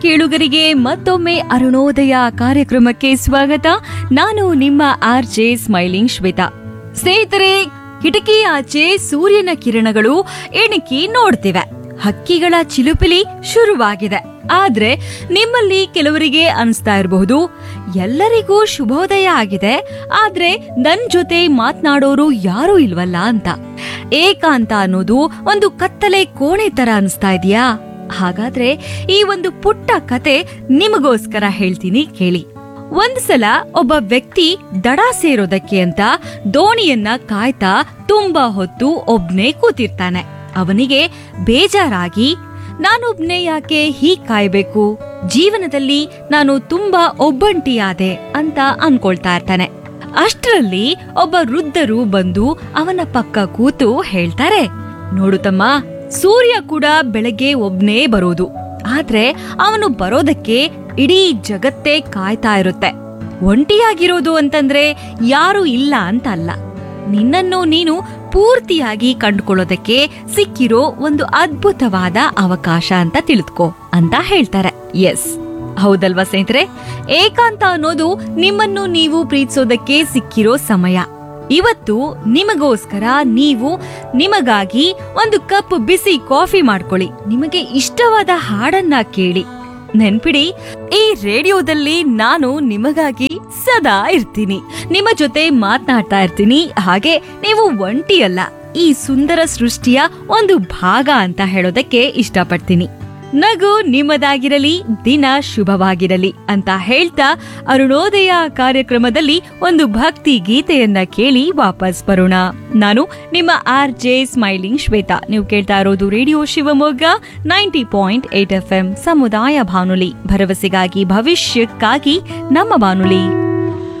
ಕೇಳುಗರಿಗೆ ಮತ್ತೊಮ್ಮೆ ಅರುಣೋದಯ ಕಾರ್ಯಕ್ರಮಕ್ಕೆ ಸ್ವಾಗತ ನಾನು ನಿಮ್ಮ ಆರ್ ಜೆ ಸ್ಮೈಲಿಂಗ್ ಶ್ವೇತಾ ಸ್ನೇಹಿತರೆ ಕಿಟಕಿ ಆಚೆ ಸೂರ್ಯನ ಕಿರಣಗಳು ಎಣಿಕಿ ನೋಡ್ತಿವೆ ಹಕ್ಕಿಗಳ ಚಿಲುಪಿಲಿ ಶುರುವಾಗಿದೆ ಆದ್ರೆ ನಿಮ್ಮಲ್ಲಿ ಕೆಲವರಿಗೆ ಅನ್ಸ್ತಾ ಇರಬಹುದು ಎಲ್ಲರಿಗೂ ಶುಭೋದಯ ಆಗಿದೆ ಆದ್ರೆ ನನ್ ಜೊತೆ ಮಾತ್ನಾಡೋರು ಯಾರೂ ಇಲ್ವಲ್ಲ ಅಂತ ಏಕಾಂತ ಅನ್ನೋದು ಒಂದು ಕತ್ತಲೆ ಕೋಣೆ ತರ ಅನ್ಸ್ತಾ ಇದೆಯಾ ಹಾಗಾದ್ರೆ ಈ ಒಂದು ಪುಟ್ಟ ಕತೆ ನಿಮಗೋಸ್ಕರ ಹೇಳ್ತೀನಿ ಕೇಳಿ ಒಂದ್ಸಲ ಒಬ್ಬ ವ್ಯಕ್ತಿ ದಡ ಸೇರೋದಕ್ಕೆ ಅಂತ ದೋಣಿಯನ್ನ ಕಾಯ್ತಾ ತುಂಬಾ ಹೊತ್ತು ಒಬ್ನೇ ಕೂತಿರ್ತಾನೆ ಅವನಿಗೆ ಬೇಜಾರಾಗಿ ನಾನೊಬ್ನೇ ಯಾಕೆ ಹೀಗ್ ಕಾಯ್ಬೇಕು ಜೀವನದಲ್ಲಿ ನಾನು ತುಂಬಾ ಒಬ್ಬಂಟಿಯಾದೆ ಅಂತ ಅನ್ಕೊಳ್ತಾ ಇರ್ತಾನೆ ಅಷ್ಟರಲ್ಲಿ ಒಬ್ಬ ವೃದ್ಧರು ಬಂದು ಅವನ ಪಕ್ಕ ಕೂತು ಹೇಳ್ತಾರೆ ನೋಡು ತಮ್ಮ ಸೂರ್ಯ ಕೂಡ ಬೆಳಗ್ಗೆ ಒಬ್ನೇ ಬರೋದು ಆದ್ರೆ ಅವನು ಬರೋದಕ್ಕೆ ಇಡೀ ಜಗತ್ತೇ ಕಾಯ್ತಾ ಇರುತ್ತೆ ಒಂಟಿಯಾಗಿರೋದು ಅಂತಂದ್ರೆ ಯಾರು ಇಲ್ಲ ಅಂತ ಅಲ್ಲ ನಿನ್ನನ್ನು ನೀನು ಪೂರ್ತಿಯಾಗಿ ಕಂಡುಕೊಳ್ಳೋದಕ್ಕೆ ಸಿಕ್ಕಿರೋ ಒಂದು ಅದ್ಭುತವಾದ ಅವಕಾಶ ಅಂತ ತಿಳಿದುಕೋ ಅಂತ ಹೇಳ್ತಾರೆ ಎಸ್ ಹೌದಲ್ವಾ ಸ್ನೇಹಿತರೆ ಏಕಾಂತ ಅನ್ನೋದು ನಿಮ್ಮನ್ನು ನೀವು ಪ್ರೀತಿಸೋದಕ್ಕೆ ಸಿಕ್ಕಿರೋ ಸಮಯ ಇವತ್ತು ನಿಮಗೋಸ್ಕರ ನೀವು ನಿಮಗಾಗಿ ಒಂದು ಕಪ್ ಬಿಸಿ ಕಾಫಿ ಮಾಡ್ಕೊಳ್ಳಿ ನಿಮಗೆ ಇಷ್ಟವಾದ ಹಾಡನ್ನ ಕೇಳಿ ನೆನ್ಪಿಡಿ ಈ ರೇಡಿಯೋದಲ್ಲಿ ನಾನು ನಿಮಗಾಗಿ ಸದಾ ಇರ್ತೀನಿ ನಿಮ್ಮ ಜೊತೆ ಮಾತನಾಡ್ತಾ ಇರ್ತೀನಿ ಹಾಗೆ ನೀವು ಒಂಟಿಯಲ್ಲ ಈ ಸುಂದರ ಸೃಷ್ಟಿಯ ಒಂದು ಭಾಗ ಅಂತ ಹೇಳೋದಕ್ಕೆ ಇಷ್ಟಪಡ್ತೀನಿ ನಗು ನಿಮ್ಮದಾಗಿರಲಿ ದಿನ ಶುಭವಾಗಿರಲಿ ಅಂತ ಹೇಳ್ತಾ ಅರುಣೋದಯ ಕಾರ್ಯಕ್ರಮದಲ್ಲಿ ಒಂದು ಭಕ್ತಿ ಗೀತೆಯನ್ನ ಕೇಳಿ ವಾಪಸ್ ಬರೋಣ ನಾನು ನಿಮ್ಮ ಆರ್ ಜೆ ಸ್ಮೈಲಿಂಗ್ ಶ್ವೇತಾ ನೀವು ಕೇಳ್ತಾ ಇರೋದು radio Shivamogga ninety point eight F M ಸಮುದಾಯ ಬಾನುಲಿ ಭರವಸೆಗಾಗಿ ಭವಿಷ್ಯಕ್ಕಾಗಿ ನಮ್ಮ ಬಾನುಲಿ